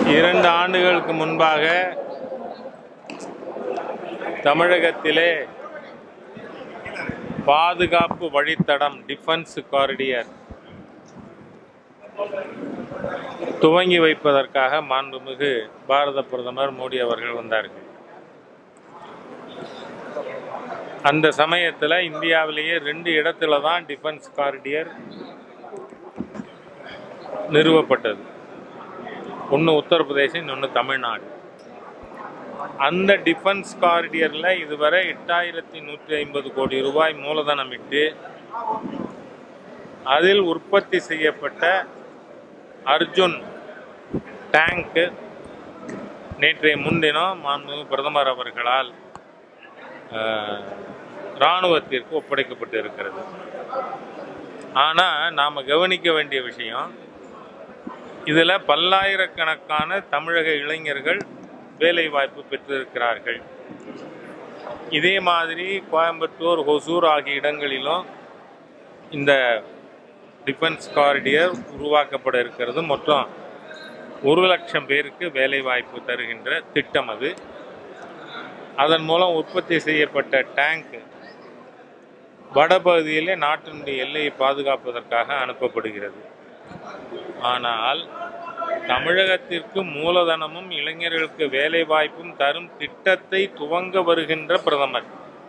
இரண்டு ஆண்டுகளுக்கு முன்பாக தமிழகத்திலே பாதுகாப்பு வழித்தடம் டிஃபென்ஸ் காரிடியர் துவங்கி வைப்பதற்காக மாண்புமிகு பாரத பிரதமர் மோடி அவர்கள் வந்தார்கள் அந்த சமயத்தில் இந்தியாவிலேயே ரெண்டு இடத்துல தான் டிஃபென்ஸ் காரிடியர் நிறுவப்பட்டது ஒன்று உத்தரப்பிரதேசம் இன்னொன்று தமிழ்நாடு அந்த டிஃபென்ஸ் காரிடியரில் இதுவரை எட்டாயிரத்தி நூற்றி ஐம்பது கோடி ரூபாய் மூலதனமிட்டு அதில் உற்பத்தி செய்யப்பட்ட அர்ஜுன் டேங்க்கு நேற்றைய முன்தினம் மாண்புமிகு பிரதமர் அவர்களால் அஹ், இராணுவத்திற்கு ஒப்படைக்கப்பட்டு இருக்கிறது ஆனால் நாம் கவனிக்க வேண்டிய விஷயம் இதில் பல்லாயிரக்கணக்கான தமிழக இளைஞர்கள் வேலைவாய்ப்பு பெற்றிருக்கிறார்கள் இதே மாதிரி கோயம்புத்தூர் ஹொசூர் ஆகிய இடங்களிலும் இந்த டிஃபென்ஸ் காரிடியர் உருவாக்கப்பட இருக்கிறது மொத்தம் ஒரு லட்சம் பேருக்கு வேலைவாய்ப்பு தருகின்ற திட்டம் அது அதன் மூலம் உற்பத்தி செய்யப்பட்ட டேங்க் வடபகுதியிலே நாட்டினுடைய எல்லையை பாதுகாப்பதற்காக அனுப்பப்படுகிறது ஆனால் தமிழகத்திற்கு மூலதனமும் இளைஞர்களுக்கு வேலைவாய்ப்பும் தரும் திட்டத்தை துவங்க வருகின்ற பிரதமர்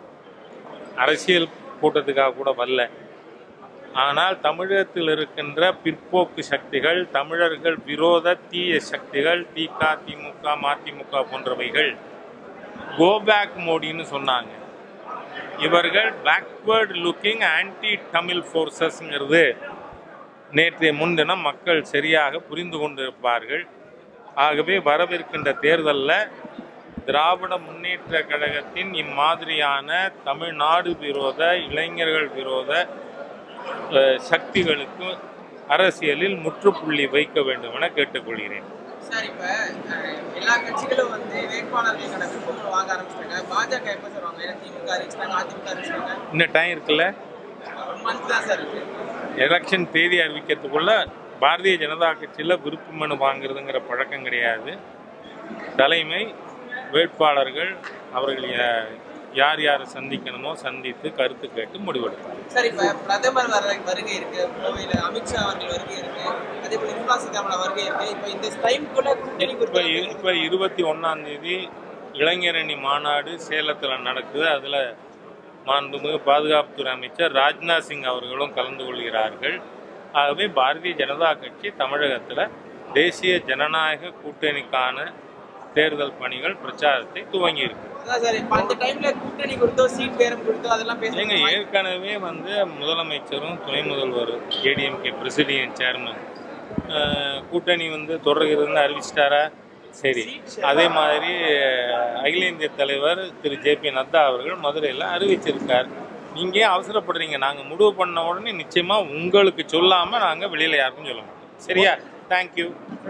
அரசியல் கூட்டத்துக்காக கூட வரல ஆனால் தமிழகத்தில் இருக்கின்ற பிற்போக்கு சக்திகள் தமிழர்கள் விரோத தீய சக்திகள் திக திமுக மதிமுக போன்றவைகள் கோபேக் மோடின்னு சொன்னாங்க இவர்கள் பேக்வேர்டு லுக்கிங் ஆன்டி தமிழ் ஃபோர்ஸஸ்ங்கிறது நேற்றைய முன்தினம் மக்கள் சரியாக புரிந்து கொண்டிருப்பார்கள் ஆகவே வரவிருக்கின்ற தேர்தலில் திராவிட முன்னேற்ற கழகத்தின் இம்மாதிரியான தமிழ்நாடு விரோத இளைஞர்கள் விரோத அஹ், சக்திகளுக்கு அரசியலில் முற்றுப்புள்ளி வைக்க வேண்டும் என கேட்டுக்கொள்கிறேன் சார் இப்ப அஹ், எல்லா கட்சிகளும் வந்து வேட்பாளர்களுக்கான விருப்பங்கள் வாங்க ஆரம்பிச்சிட்டாங்க பாஜக எப்ப சார் வாங்க ஏன்னா திமுக அறிவிச்சிட்டாங்க அதிமுக அறிவிச்சிட்டாங்க இன்னும் டைம் இருக்குல்ல ஒன் மந்த் தான் சார் இருக்கு எலெக்ஷன் தேதி அறிவிக்கிறதுக்குள்ள பாரதிய ஜனதா கட்சியில் விருப்ப மனு வாங்குறதுங்கிற பழக்கம் கிடையாது தலைமை வேட்பாளர்கள் அவர்கள் யா- யார் யாரை சந்திக்கணுமோ சந்தித்து கருத்து கேட்டு முடிவெடுப்பாங்க சார் இப்ப பிரதமர் வர வருகை இருக்கு கோவையில அமித்ஷா அவர்கள் வருகை இருக்கு அதே போல நிர்மலா சீதாராமன் வருகை இருக்கு இப்ப இந்த டைம்குள்ள கூட்டணி இப்போ குறித்து இப்போ இருபத்தி ஒன்றாம் தேதி இளைஞரணி மாநாடு சேலத்தில் நடக்குது அதில் மாண்புமிகு பாதுகாப்புத்துறை அமைச்சர் ராஜ்நாத் சிங் அவர்களும் கலந்து கொள்கிறார்கள் ஆகவே பாரதிய ஜனதா கட்சி தமிழகத்தில் தேசிய ஜனநாயக கூட்டணிக்கான தேர்தல் பணிகள் பிரச்சாரத்தை துவங்கி இருக்கு அதான் சார் இப்ப அந்த டைம்ல கூட்டணி கொடுத்தோ சீட் பேரம் கொடுத்தோ அதெல்லாம் ஏங்க பேசுறீங்க ஏற்கனவே வந்து முதலமைச்சரும் துணை முதல்வர் ஏடிஎம்கே பிரசிடியன் சேர்மன் கூட்டணி வந்து தொடர்கிறதுன்னு அறிவிச்சிட்டாரா சரி அதே மாதிரி அஹ், அகில இந்திய தலைவர் திரு ஜே பி நட்டா அவர்கள் மதுரையில் அறிவிச்சிருக்கார் நீங்க ஏன் அவசரப்படுறீங்க நாங்கள் முடிவு பண்ண உடனே நிச்சயமா உங்களுக்கு சொல்லாம நாங்க வெளியில யாருக்கும் சொல்ல மாட்டோம் சரியா தேங்க்யூ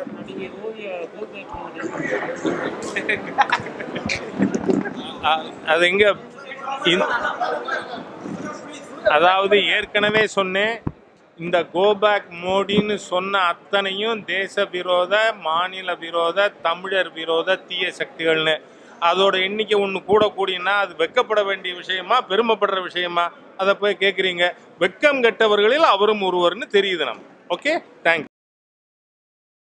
அது எங்க இந்த- அதாவது ஏற்கனவே சொன்னேன் இந்த கோபேக் மோடின்னு சொன்ன அத்தனையும் தேச விரோத மாநில விரோத தமிழர் விரோத தீய சக்திகள்னு அதோட எண்ணிக்கை ஒன்று கூட கூடினா அது வெக்கப்பட வேண்டிய விஷயமா பெருமைப்படுற விஷயமா அதை போய் கேட்குறீங்க வெக்கம் கெட்டவர்களில் அவரும் ஒருவர்னு தெரியுது நம்ம ஓகே தேங்க்யூ